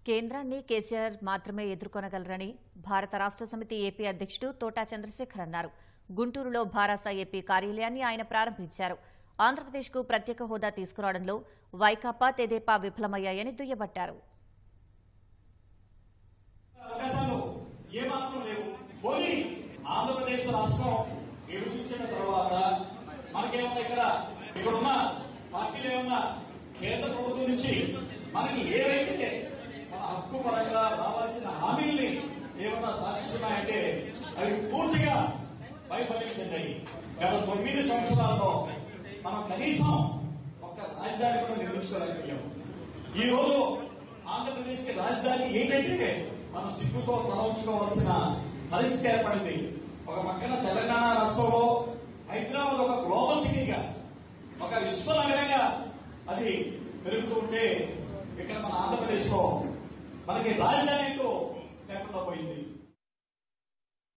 కేంద్రాన్ని కేసీఆర్ మాత్రమే ఎదుర్కొనగలరని భారత రాష్ట్ర సమితి ఏపీ అధ్యక్షుడు తోటా చంద్రశేఖర్ అన్నారు గుంటూరులో భారాస ఏపీ కార్యాలయాన్ని ఆయన ప్రారంభించారు ఆంధ్రప్రదేశ్కు ప్రత్యేక హోదా తీసుకురావడంలో వైకాపా తెదేపా విఫలమయ్యాయని దుయ్యబట్టారు అవకాశాలు ఏమాత్రం లేవు పోనీ ఆంధ్రప్రదేశ్ రాష్ట్రం విభజించిన తర్వాత మనకేమన్నా ఇక్కడ ఇక్కడున్న పార్టీలు ఏమన్నా కేంద్ర ప్రభుత్వం నుంచి మనకి ఏవైతే మన హక్కు పరంగా రావాల్సిన హామీల్ని ఏమన్నా సాధిస్తున్నాయంటే అవి పూర్తిగా వైఫల్యం చెందాయి గత తొమ్మిది సంవత్సరాల్లో మనం కనీసం ఒక రాజధాని కూడా నిర్మించుకోలేకపోయాం ఈ రోజు ఆంధ్రప్రదేశ్ కి రాజధాని ఏంటంటే మనం సిగ్గుతో తల ఉంచుకోవాల్సిన పరిస్థితి ఏర్పడింది ఒక పక్కన తెలంగాణ రాష్ట్రంలో హైదరాబాద్ ఒక గ్లోబల్ సిటీగా ఒక విశ్వ నగరంగా అది పెరుగుతూ ఉంటే ఇక్కడ మన ఆంధ్రప్రదేశ్ లో మనకి రాజధాని అంటూ లేకుండా పోయింది